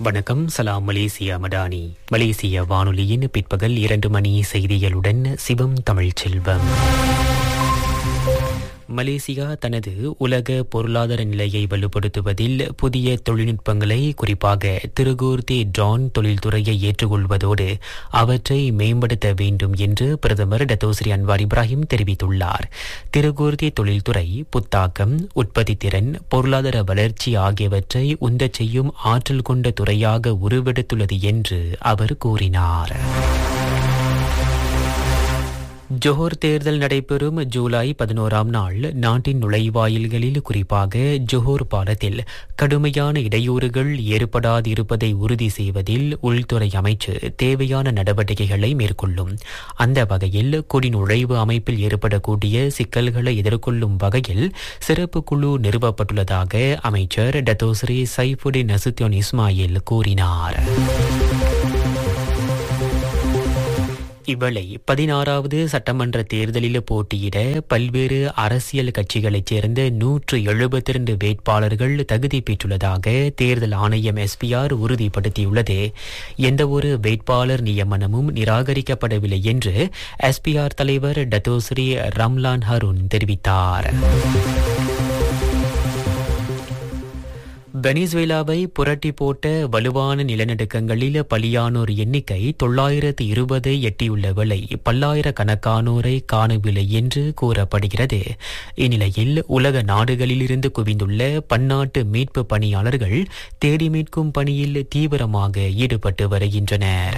வணக்கம் சலாம் மலேசியா மடானி மலேசிய வானொலியின் பிற்பகல் இரண்டு மணி செய்திகளுடன் சிவம் தமிழ் செல்வம் மலேசியா தனது உலக பொருளாதார நிலையை வலுப்படுத்துவதில் புதிய தொழில்நுட்பங்களை குறிப்பாக திருகூர்த்தி ட்ரான் தொழில்துறையை ஏற்றுக்கொள்வதோடு அவற்றை மேம்படுத்த வேண்டும் என்று பிரதமர் டத்தோஸ்ரீ அன்வார் இப்ராஹிம் தெரிவித்துள்ளார் திருகூர்த்தி தொழில்துறை புத்தாக்கம் உற்பத்தி திறன் பொருளாதார வளர்ச்சி ஆகியவற்றை உந்தச் செய்யும் ஆற்றல் கொண்ட துறையாக உருவெடுத்துள்ளது என்று அவர் கூறினார் ஜோஹர் தேர்தல் நடைபெறும் ஜூலை பதினோராம் நாள் நாட்டின் நுழைவாயில்களில் குறிப்பாக ஜோஹர் பாலத்தில் கடுமையான இடையூறுகள் ஏற்படாதிருப்பதை உறுதி செய்வதில் உள்துறை அமைச்சு தேவையான நடவடிக்கைகளை மேற்கொள்ளும் அந்த வகையில் குடிநுழைவு அமைப்பில் ஏற்படக்கூடிய சிக்கல்களை எதிர்கொள்ளும் வகையில் சிறப்பு குழு நிறுவப்பட்டுள்ளதாக அமைச்சர் டத்தோஸ்ரீ சைஃபுடின் நசுத்தியோன் இஸ்மாயில் கூறினார் இவளை பதினாறாவது சட்டமன்ற தேர்தலில் போட்டியிட பல்வேறு அரசியல் கட்சிகளைச் சேர்ந்த நூற்று எழுபத்தி இரண்டு வேட்பாளர்கள் தகுதி பெற்றுள்ளதாக தேர்தல் ஆணையம் எஸ்பிஆர் உறுதிப்படுத்தியுள்ளது எந்தவொரு வேட்பாளர் நியமனமும் நிராகரிக்கப்படவில்லை என்று எஸ்பிஆர் தலைவர் டத்தோஸ்ரீ ரம்லான் ஹருன் தெரிவித்தார் வெனிசுவேலாவை புரட்டி போட்ட வலுவான நிலநடுக்கங்களில் பலியானோர் எண்ணிக்கை தொள்ளாயிரத்து இருபதை எட்டியுள்ள வேளை பல்லாயிரக்கணக்கானோரை காணவில்லை என்று கூறப்படுகிறது இந்நிலையில் உலக நாடுகளிலிருந்து குவிந்துள்ள பன்னாட்டு மீட்பு பணியாளர்கள் தேடி மீட்கும் பணியில் தீவிரமாக ஈடுபட்டு வருகின்றனர்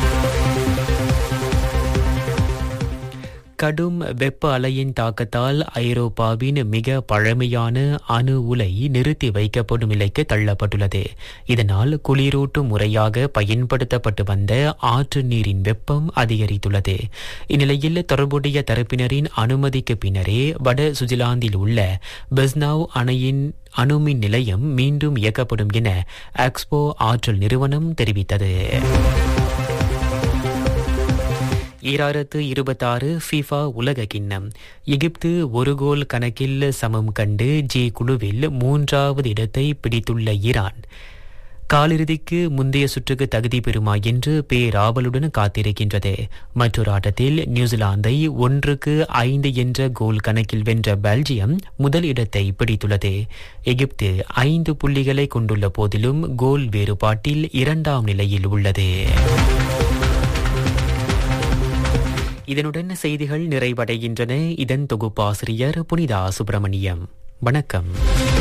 கடும் வெப்ப அலையின் தாக்கத்தால் ஐரோப்பாவின் மிக பழமையான அணு உலை நிறுத்தி வைக்கப்படும் நிலைக்கு தள்ளப்பட்டுள்ளது இதனால் குளிரூட்டும் முறையாக பயன்படுத்தப்பட்டு வந்த ஆற்று நீரின் வெப்பம் அதிகரித்துள்ளது இந்நிலையில் தொடர்புடைய தரப்பினரின் அனுமதிக்கு பின்னரே வட சுவிட்சர்லாந்தில் உள்ள பெஸ்னாவ் அணையின் அணுமின் நிலையம் மீண்டும் இயக்கப்படும் என எக்ஸ்போ ஆற்றல் நிறுவனம் தெரிவித்தது ஈராயிரத்து இருபத்தாறு ஃபிஃபா உலக கிண்ணம் எகிப்து ஒரு கோல் கணக்கில் சமம் கண்டு ஜி குழுவில் மூன்றாவது இடத்தை பிடித்துள்ள ஈரான் காலிறுதிக்கு முந்தைய சுற்றுக்கு தகுதி பெறுமா என்று பேராவலுடன் காத்திருக்கின்றது மற்றொரு ஆட்டத்தில் நியூசிலாந்தை ஒன்றுக்கு ஐந்து என்ற கோல் கணக்கில் வென்ற பெல்ஜியம் முதல் இடத்தை பிடித்துள்ளது எகிப்து ஐந்து புள்ளிகளை கொண்டுள்ள போதிலும் கோல் வேறுபாட்டில் இரண்டாம் நிலையில் உள்ளது இதனுடன் செய்திகள் நிறைவடைகின்றன இதன் தொகுப்பாசிரியர் புனிதா சுப்பிரமணியம் வணக்கம்